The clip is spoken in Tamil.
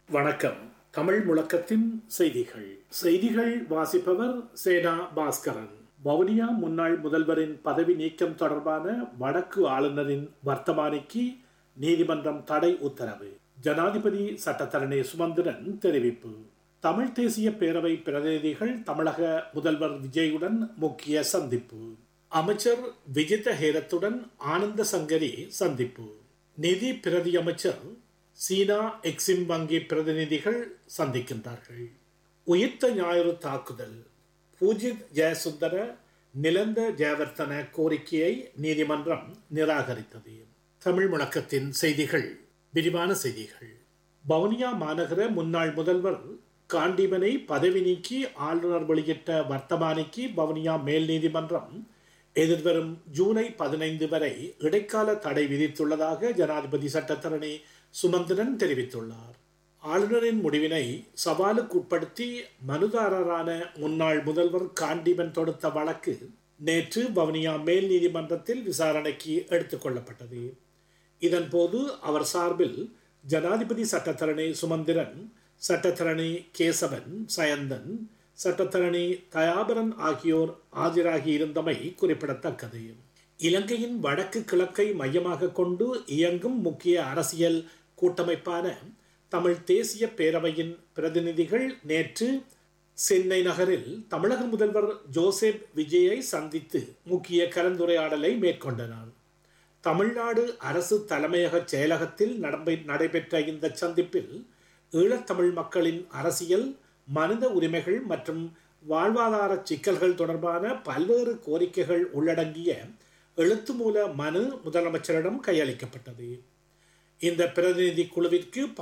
வணக்கம் தமிழ் முழக்கத்தின் செய்திகள் செய்திகள் வாசிப்பவர் சேனா பாஸ்கரன் வவுனியா முன்னாள் முதல்வரின் பதவி நீக்கம் தொடர்பான வடக்கு ஆளுநரின் வர்த்தமானிக்கு நீதிமன்றம் தடை உத்தரவு ஜனாதிபதி சட்டத்தரணி சுமந்திரன் தெரிவிப்பு தமிழ் தேசிய பேரவை பிரதிநிதிகள் தமிழக முதல்வர் விஜயுடன் முக்கிய சந்திப்பு அமைச்சர் விஜித ஹேரத்துடன் ஆனந்த சங்கரி சந்திப்பு நிதி பிரதி அமைச்சர் சீனா எக்ஸிம் வங்கி பிரதிநிதிகள் சந்திக்கின்றார்கள் உயிர்த்த ஞாயிறு தாக்குதல் பூஜித் ஜெயசுந்தர நிலந்த ஜெயவர்த்தன கோரிக்கையை நீதிமன்றம் நிராகரித்தது தமிழ் முழக்கத்தின் செய்திகள் விரிவான செய்திகள் வவுனியா மாநகர முன்னாள் முதல்வர் காண்டிபனை பதவி நீக்கி ஆளுநர் வெளியிட்ட வர்த்தமானிக்கு வவுனியா மேல் நீதிமன்றம் எதிர்வரும் ஜூலை பதினைந்து வரை இடைக்கால தடை விதித்துள்ளதாக ஜனாதிபதி சட்டத்தரணி சுமந்திரன் தெரிவித்துள்ளார் ஆளுநரின் முடிவினை சவாலுக்குட்படுத்தி மனுதாரரான முன்னாள் முதல்வர் காண்டிபன் தொடுத்த வழக்கு நேற்று வவுனியா மேல் நீதிமன்றத்தில் விசாரணைக்கு எடுத்துக் கொள்ளப்பட்டது இதன்போது அவர் சார்பில் ஜனாதிபதி சட்டத்தரணி சுமந்திரன் சட்டத்தரணி கேசவன் சயந்தன் சட்டத்தரணி தயாபரன் ஆகியோர் ஆஜராகி இருந்தமை குறிப்பிடத்தக்கது இலங்கையின் வடக்கு கிழக்கை மையமாக கொண்டு இயங்கும் முக்கிய அரசியல் கூட்டமைப்பான தமிழ் தேசிய பேரவையின் பிரதிநிதிகள் நேற்று சென்னை நகரில் தமிழக முதல்வர் ஜோசப் விஜயை சந்தித்து முக்கிய கலந்துரையாடலை மேற்கொண்டனர் தமிழ்நாடு அரசு தலைமையக செயலகத்தில் நடைபெற்ற இந்த சந்திப்பில் ஈழத்தமிழ் மக்களின் அரசியல் மனித உரிமைகள் மற்றும் வாழ்வாதார சிக்கல்கள் தொடர்பான பல்வேறு கோரிக்கைகள் உள்ளடங்கிய எழுத்து மூல மனு முதலமைச்சரிடம் கையளிக்கப்பட்டது இந்த பிரதிநிதி குழுவிற்கு